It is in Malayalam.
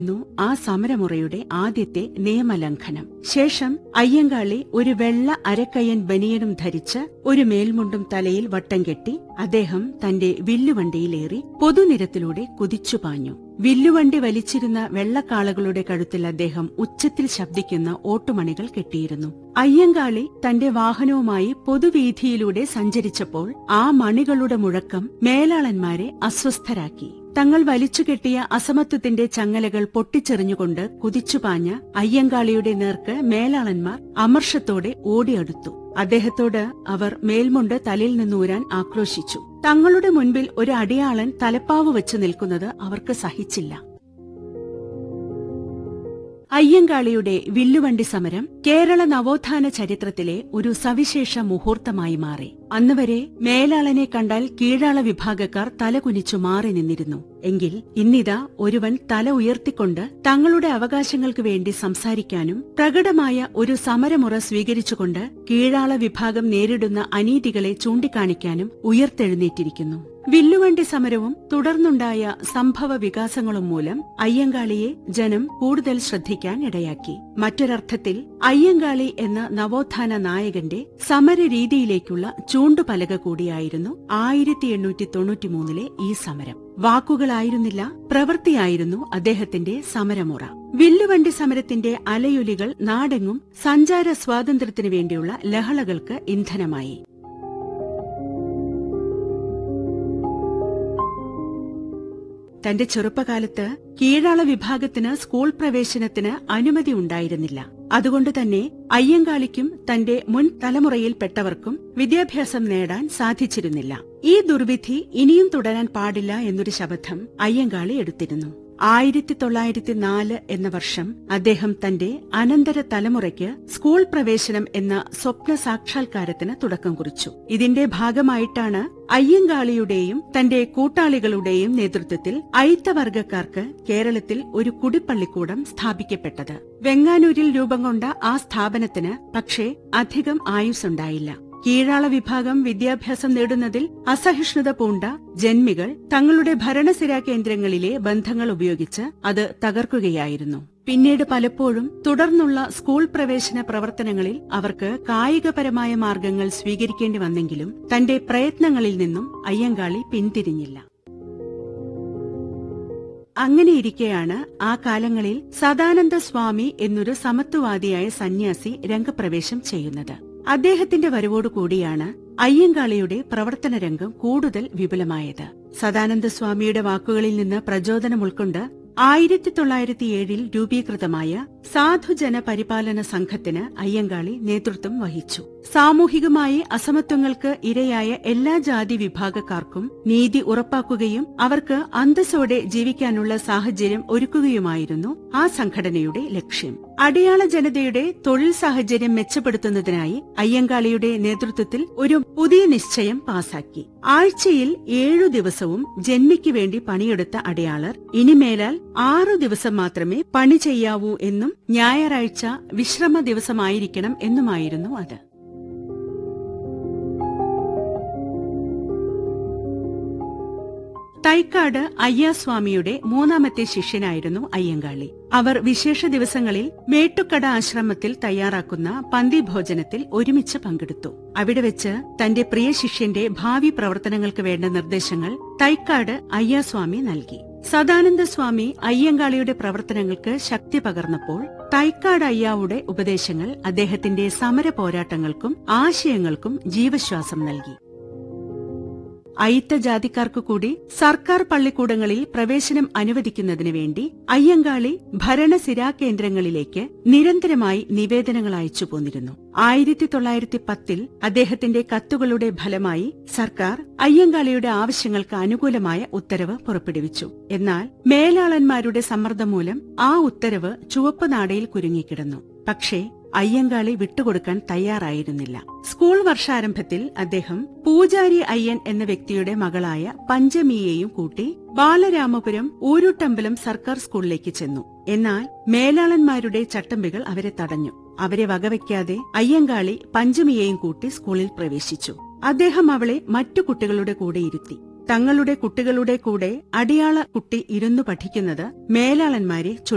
ന്നു ആ സമരമുറയുടെ ആദ്യത്തെ നിയമലംഘനം ശേഷം അയ്യങ്കാളി ഒരു വെള്ള അരക്കയ്യൻ ബനിയനും ധരിച്ച് ഒരു മേൽമുണ്ടും തലയിൽ വട്ടം കെട്ടി അദ്ദേഹം തന്റെ വില്ലുവണ്ടിയിലേറി പൊതുനിരത്തിലൂടെ കുതിച്ചു പാഞ്ഞു വില്ലുവണ്ടി വലിച്ചിരുന്ന വെള്ളക്കാളകളുടെ കഴുത്തിൽ അദ്ദേഹം ഉച്ചത്തിൽ ശബ്ദിക്കുന്ന ഓട്ടുമണികൾ കെട്ടിയിരുന്നു അയ്യങ്കാളി തന്റെ വാഹനവുമായി പൊതുവീഥിയിലൂടെ സഞ്ചരിച്ചപ്പോൾ ആ മണികളുടെ മുഴക്കം മേലാളന്മാരെ അസ്വസ്ഥരാക്കി തങ്ങൾ വലിച്ചുകെട്ടിയ അസമത്വത്തിന്റെ ചങ്ങലകൾ പൊട്ടിച്ചെറിഞ്ഞുകൊണ്ട് കുതിച്ചുപാഞ്ഞ അയ്യങ്കാളിയുടെ നേർക്ക് മേലാളന്മാർ അമർഷത്തോടെ ഓടിയടുത്തു അദ്ദേഹത്തോട് അവർ മേൽമുണ്ട് തലയിൽ നിന്നൂരാൻ ആക്രോശിച്ചു തങ്ങളുടെ മുൻപിൽ ഒരു അടിയാളൻ തലപ്പാവ് വെച്ച് നിൽക്കുന്നത് അവർക്ക് സഹിച്ചില്ല അയ്യങ്കാളിയുടെ വില്ലുവണ്ടി സമരം കേരള നവോത്ഥാന ചരിത്രത്തിലെ ഒരു സവിശേഷ മുഹൂർത്തമായി മാറി അന്നുവരെ മേലാളനെ കണ്ടാൽ കീഴാള വിഭാഗക്കാർ തലകുനിച്ചു മാറി നിന്നിരുന്നു എങ്കിൽ ഇന്നിതാ ഒരുവൻ തല ഉയർത്തിക്കൊണ്ട് തങ്ങളുടെ അവകാശങ്ങൾക്ക് വേണ്ടി സംസാരിക്കാനും പ്രകടമായ ഒരു സമരമുറ സ്വീകരിച്ചുകൊണ്ട് കീഴാള വിഭാഗം നേരിടുന്ന അനീതികളെ ചൂണ്ടിക്കാണിക്കാനും ഉയർത്തെഴുന്നേറ്റിരിക്കുന്നു വില്ലുവണ്ടി സമരവും തുടർന്നുണ്ടായ സംഭവ വികാസങ്ങളും മൂലം അയ്യങ്കാളിയെ ജനം കൂടുതൽ ശ്രദ്ധിക്കാൻ ഇടയാക്കി മറ്റൊരർത്ഥത്തിൽ അയ്യങ്കാളി എന്ന നവോത്ഥാന നായകന്റെ സമരരീതിയിലേക്കുള്ള ചൂണ്ടുപലക കൂടിയായിരുന്നു ആയിരത്തി എണ്ണൂറ്റി തൊണ്ണൂറ്റിമൂന്നിലെ ഈ സമരം വാക്കുകളായിരുന്നില്ല പ്രവൃത്തിയായിരുന്നു അദ്ദേഹത്തിന്റെ സമരമുറ വില്ലുവണ്ടി സമരത്തിന്റെ അലയൊലികൾ നാടെങ്ങും സഞ്ചാര സ്വാതന്ത്ര്യത്തിനു വേണ്ടിയുള്ള ലഹളകൾക്ക് ഇന്ധനമായി തന്റെ ചെറുപ്പകാലത്ത് കീഴാള വിഭാഗത്തിന് സ്കൂൾ പ്രവേശനത്തിന് അനുമതി ഉണ്ടായിരുന്നില്ല അതുകൊണ്ട് തന്നെ അയ്യങ്കാളിക്കും തന്റെ മുൻ തലമുറയിൽപ്പെട്ടവർക്കും വിദ്യാഭ്യാസം നേടാൻ സാധിച്ചിരുന്നില്ല ഈ ദുർവിധി ഇനിയും തുടരാൻ പാടില്ല എന്നൊരു ശപഥം അയ്യങ്കാളി എടുത്തിരുന്നു ആയിരത്തി തൊള്ളായിരത്തി നാല് എന്ന വർഷം അദ്ദേഹം തന്റെ അനന്തര തലമുറയ്ക്ക് സ്കൂൾ പ്രവേശനം എന്ന സ്വപ്ന സാക്ഷാത്കാരത്തിന് തുടക്കം കുറിച്ചു ഇതിന്റെ ഭാഗമായിട്ടാണ് അയ്യങ്കാളിയുടെയും തന്റെ കൂട്ടാളികളുടെയും നേതൃത്വത്തിൽ അയിത്തവർഗക്കാർക്ക് കേരളത്തിൽ ഒരു കുടിപ്പള്ളിക്കൂടം സ്ഥാപിക്കപ്പെട്ടത് വെങ്ങാനൂരിൽ രൂപം കൊണ്ട ആ സ്ഥാപനത്തിന് പക്ഷേ അധികം ആയുസ്സുണ്ടായില്ല കീഴാള വിഭാഗം വിദ്യാഭ്യാസം നേടുന്നതിൽ അസഹിഷ്ണുത പൂണ്ട ജന്മികൾ തങ്ങളുടെ ഭരണസിരാ കേന്ദ്രങ്ങളിലെ ബന്ധങ്ങൾ ഉപയോഗിച്ച് അത് തകർക്കുകയായിരുന്നു പിന്നീട് പലപ്പോഴും തുടർന്നുള്ള സ്കൂൾ പ്രവേശന പ്രവർത്തനങ്ങളിൽ അവർക്ക് കായികപരമായ മാർഗങ്ങൾ സ്വീകരിക്കേണ്ടി വന്നെങ്കിലും തന്റെ പ്രയത്നങ്ങളിൽ നിന്നും അയ്യങ്കാളി പിന്തിരിഞ്ഞില്ല അങ്ങനെയിരിക്കെയാണ് ആ കാലങ്ങളിൽ സദാനന്ദ സ്വാമി എന്നൊരു സമത്വവാദിയായ സന്യാസി രംഗപ്രവേശം ചെയ്യുന്നത് അദ്ദേഹത്തിന്റെ വരവോടുകൂടിയാണ് അയ്യങ്കാളിയുടെ പ്രവർത്തന രംഗം കൂടുതൽ വിപുലമായത് സദാനന്ദ സ്വാമിയുടെ വാക്കുകളിൽ നിന്ന് പ്രചോദനം ഉൾക്കൊണ്ട് ആയിരത്തി തൊള്ളായിരത്തി ഏഴിൽ രൂപീകൃതമായ സാധുജന പരിപാലന സംഘത്തിന് അയ്യങ്കാളി നേതൃത്വം വഹിച്ചു സാമൂഹികമായി അസമത്വങ്ങൾക്ക് ഇരയായ എല്ലാ ജാതി വിഭാഗക്കാർക്കും നീതി ഉറപ്പാക്കുകയും അവർക്ക് അന്തസ്സോടെ ജീവിക്കാനുള്ള സാഹചര്യം ഒരുക്കുകയുമായിരുന്നു ആ സംഘടനയുടെ ലക്ഷ്യം അടിയാള ജനതയുടെ തൊഴിൽ സാഹചര്യം മെച്ചപ്പെടുത്തുന്നതിനായി അയ്യങ്കാളിയുടെ നേതൃത്വത്തിൽ ഒരു പുതിയ നിശ്ചയം പാസാക്കി ആഴ്ചയിൽ ഏഴു ദിവസവും ജന്മിക്ക് വേണ്ടി പണിയെടുത്ത അടയാളർ ഇനിമേലാൽ ആറു ദിവസം മാത്രമേ പണി ചെയ്യാവൂ എന്നും ഞായറാഴ്ച വിശ്രമ ദിവസമായിരിക്കണം എന്നുമായിരുന്നു അത് തൈക്കാട് അയ്യാസ്വാമിയുടെ മൂന്നാമത്തെ ശിഷ്യനായിരുന്നു അയ്യങ്കാളി അവർ വിശേഷ ദിവസങ്ങളിൽ മേട്ടുക്കട ആശ്രമത്തിൽ തയ്യാറാക്കുന്ന പന്തിഭോജനത്തിൽ ഒരുമിച്ച് പങ്കെടുത്തു അവിടെ വെച്ച് തന്റെ പ്രിയ ശിഷ്യന്റെ ഭാവി പ്രവർത്തനങ്ങൾക്ക് വേണ്ട നിർദ്ദേശങ്ങൾ തൈക്കാട് അയ്യാസ്വാമി നൽകി സദാനന്ദ സ്വാമി അയ്യങ്കാളിയുടെ പ്രവർത്തനങ്ങൾക്ക് ശക്തി പകർന്നപ്പോൾ തൈക്കാട് അയ്യാവുടെ ഉപദേശങ്ങൾ അദ്ദേഹത്തിന്റെ സമര പോരാട്ടങ്ങൾക്കും ആശയങ്ങൾക്കും ജീവശ്വാസം നൽകി അയിത്ത ജാതിക്കാർക്കു കൂടി സർക്കാർ പള്ളിക്കൂടങ്ങളിൽ പ്രവേശനം അനുവദിക്കുന്നതിനു വേണ്ടി അയ്യങ്കാളി ഭരണസിരാ കേന്ദ്രങ്ങളിലേക്ക് നിരന്തരമായി നിവേദനങ്ങൾ അയച്ചു പോന്നിരുന്നു ആയിരത്തി തൊള്ളായിരത്തി പത്തിൽ അദ്ദേഹത്തിന്റെ കത്തുകളുടെ ഫലമായി സർക്കാർ അയ്യങ്കാളിയുടെ ആവശ്യങ്ങൾക്ക് അനുകൂലമായ ഉത്തരവ് പുറപ്പെടുവിച്ചു എന്നാൽ മേലാളന്മാരുടെ സമ്മർദ്ദം മൂലം ആ ഉത്തരവ് ചുവപ്പ് നാടയിൽ കുരുങ്ങിക്കിടന്നു പക്ഷേ അയ്യങ്കാളി വിട്ടുകൊടുക്കാൻ തയ്യാറായിരുന്നില്ല സ്കൂൾ വർഷാരംഭത്തിൽ അദ്ദേഹം പൂജാരി അയ്യൻ എന്ന വ്യക്തിയുടെ മകളായ പഞ്ചമിയെയും കൂട്ടി ബാലരാമപുരം ഊരുട്ടമ്പലം സർക്കാർ സ്കൂളിലേക്ക് ചെന്നു എന്നാൽ മേലാളന്മാരുടെ ചട്ടമ്പികൾ അവരെ തടഞ്ഞു അവരെ വകവയ്ക്കാതെ അയ്യങ്കാളി പഞ്ചമിയെയും കൂട്ടി സ്കൂളിൽ പ്രവേശിച്ചു അദ്ദേഹം അവളെ മറ്റു കുട്ടികളുടെ കൂടെ ഇരുത്തി തങ്ങളുടെ കുട്ടികളുടെ കൂടെ അടിയാള കുട്ടി ഇരുന്നു പഠിക്കുന്നത് മേലാളന്മാരെ